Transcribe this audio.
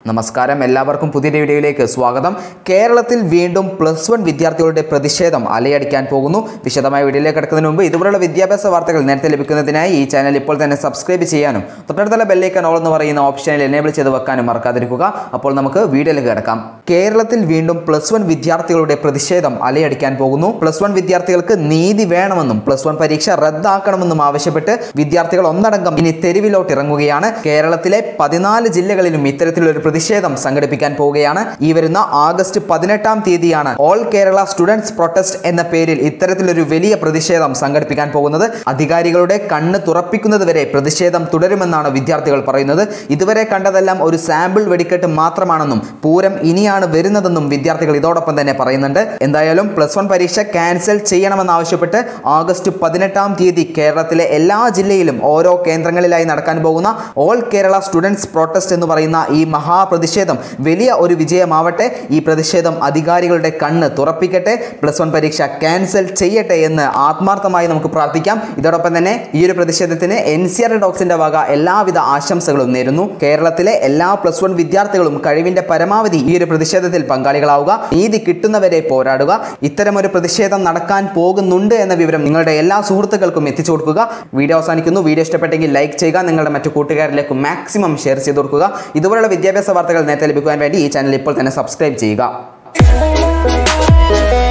നമസ്കാരം എല്ലാവർക്കും പുതിയ വീഡിയോയിലേക്ക് സ്വാഗതം കേരളത്തിൽ വീണ്ടും പ്ലസ് വൺ വിദ്യാർത്ഥികളുടെ പ്രതിഷേധം അലയടിക്കാൻ പോകുന്നു വിശദമായ വീഡിയോയിലേക്ക് കിടക്കുന്നതിന് മുമ്പ് ഇതുപോലുള്ള വിദ്യാഭ്യാസ വാർത്തകൾ നേരത്തെ ലഭിക്കുന്നതിനായി ഈ ചാനൽ ഇപ്പോൾ തന്നെ സബ്സ്ക്രൈബ് ചെയ്യാനും തൊട്ടടുത്തുള്ള ബെല്ലൈക്കൻ ഓൾ എന്ന് പറയുന്ന ഓപ്ഷനിൽ എനേബിൾ ചെയ്ത് വെക്കാനും മറക്കാതിരിക്കുക അപ്പോൾ നമുക്ക് വീഡിയോയിലേക്ക് കിടക്കാം കേരളത്തിൽ വീണ്ടും പ്ലസ് വൺ വിദ്യാർത്ഥികളുടെ പ്രതിഷേധം അലയടിക്കാൻ പോകുന്നു പ്ലസ് വൺ വിദ്യാർത്ഥികൾക്ക് നീതി വേണമെന്നും പ്ലസ് വൺ പരീക്ഷ റദ്ദാക്കണമെന്നും ആവശ്യപ്പെട്ട് വിദ്യാർത്ഥികൾ ഒന്നടങ്കം ഇനി തെരുവിലോട്ട് ഇറങ്ങുകയാണ് കേരളത്തിലെ പതിനാല് ജില്ലകളിലും ഇത്തരത്തിലൊരു പ്രതിഷേധം സംഘടിപ്പിക്കാൻ പോവുകയാണ് ഈ വരുന്ന ആഗസ്റ്റ് പതിനെട്ടാം തീയതിയാണ് ഓൾ കേരള സ്റ്റുഡൻസ് പ്രൊട്ടസ്റ്റ് എന്ന പേരിൽ ഇത്തരത്തിലൊരു വലിയ പ്രതിഷേധം സംഘടിപ്പിക്കാൻ പോകുന്നത് അധികാരികളുടെ കണ്ണ് തുറപ്പിക്കുന്നത് വരെ പ്രതിഷേധം തുടരുമെന്നാണ് വിദ്യാർത്ഥികൾ പറയുന്നത് ഇതുവരെ കണ്ടതെല്ലാം ഒരു സാമ്പിൾ വെടിക്കെട്ട് മാത്രമാണെന്നും പൂരം ഇനിയാണ് വരുന്നതെന്നും വിദ്യാർത്ഥികൾ ഇതോടൊപ്പം തന്നെ പറയുന്നുണ്ട് എന്തായാലും പ്ലസ് വൺ പരീക്ഷ ക്യാൻസൽ ചെയ്യണമെന്നാവശ്യപ്പെട്ട് ആഗസ്റ്റ് പതിനെട്ടാം തീയതി കേരളത്തിലെ എല്ലാ ജില്ലയിലും ഓരോ കേന്ദ്രങ്ങളിലായി നടക്കാൻ പോകുന്ന ഓൾ കേരള സ്റ്റുഡൻസ് പ്രൊട്ടസ്റ്റ് എന്ന് പറയുന്ന ഈ മഹാപ്രതിഷേധം വലിയ ഒരു വിജയമാവട്ടെ ഈ പ്രതിഷേധം അധികാരികളുടെ കണ്ണ് തുറപ്പിക്കട്ടെ പ്ലസ് വൺ പരീക്ഷ ക്യാൻസൽ ചെയ്യട്ടെ എന്ന് ആത്മാർത്ഥമായി നമുക്ക് പ്രാർത്ഥിക്കാം ഇതോടൊപ്പം തന്നെ ഈ ഒരു പ്രതിഷേധത്തിന് എൻ സി ആർ ഡോക്സിന്റെ വക എല്ലാവിധ ആശംസകളും നേരുന്നു കേരളത്തിലെ എല്ലാ പ്ലസ് വൺ വിദ്യാർത്ഥികളും കഴിവിന്റെ പരമാവധി ഈ ഒരു പ്രതിഷേധത്തിൽ പങ്കാളികളാവുക നീതി കിട്ടുന്നവരെ പോരാടുക ഇത്തരമൊരു പ്രതിഷേധം നടക്കാൻ പോകുന്നുണ്ട് എന്ന വിവരം നിങ്ങളുടെ എല്ലാ സുഹൃത്തുക്കൾക്കും എത്തിച്ചു കൊടുക്കുക വീഡിയോ അവസാനിക്കുന്നു വീഡിയോ ഇഷ്ടപ്പെട്ടെങ്കിൽ ലൈക്ക് ചെയ്യുക നിങ്ങളുടെ മറ്റു കൂട്ടുകാരിലേക്ക് മാക്സിമം ഷെയർ ചെയ്ത് കൊടുക്കുക ഇതുപോലുള്ള വിദ്യാഭ്യാസ വാർത്തകൾ നേരത്തെ ലഭിക്കുവാൻ വേണ്ടി ഈ ചാനൽ ഇപ്പോൾ തന്നെ സബ്സ്ക്രൈബ് ചെയ്യുക